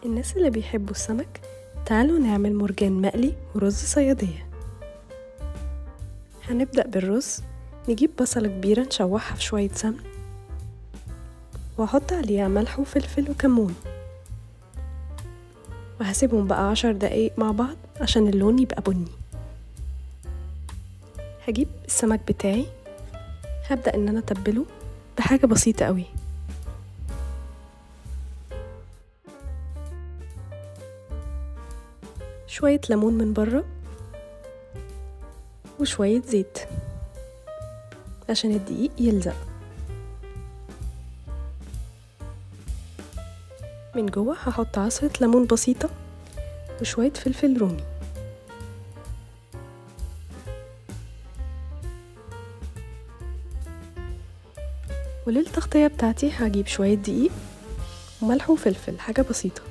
الناس اللي بيحبوا السمك تعالوا نعمل مرجان مقلي ورز صيادية هنبدأ بالرز نجيب بصلة كبيرة نشوحها في شوية سمن وأحط عليها ملح وفلفل وكمون وهسيبهم بقى عشر دقايق مع بعض عشان اللون يبقى بني هجيب السمك بتاعي هبدأ ان انا اتبله بحاجة بسيطة قوي شوية ليمون من بره وشوية زيت عشان الدقيق يلزق من جوه هحط عصرة ليمون بسيطة وشوية فلفل رومي وللتغطية بتاعتي هجيب شوية دقيق وملح وفلفل حاجة بسيطة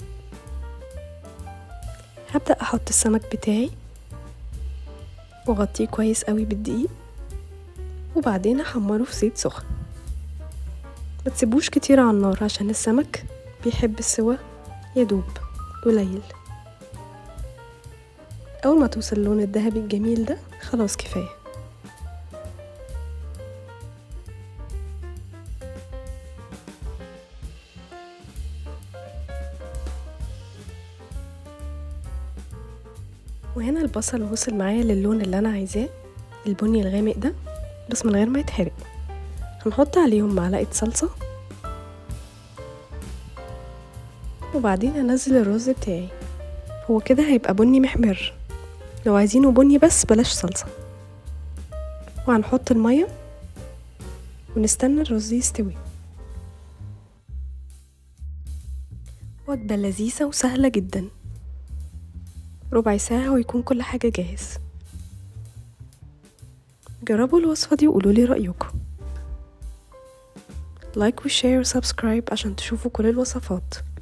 هبدأ أحط السمك بتاعي وأغطيه كويس قوي بالدقيق وبعدين أحمره في زيت سخن متسيبوش كتير على النار عشان السمك بيحب السوا يدوب قليل أول ما توصل اللون الذهبي الجميل ده خلاص كفاية وهنا البصل وصل معايا للون اللي انا عايزاه البني الغامق ده بس من غير ما يتحرق هنحط عليهم معلقه صلصه وبعدين هنزل الرز بتاعي هو كده هيبقى بني محمر لو عايزينه بني بس بلاش صلصه وهنحط الميه ونستنى الرز يستوي وجبه لذيذه وسهله جدا ربع ساعة ويكون كل حاجة جاهز جربوا الوصفة دي وقولوا لي رأيكم لايك وشير وسبسكرايب عشان تشوفوا كل الوصفات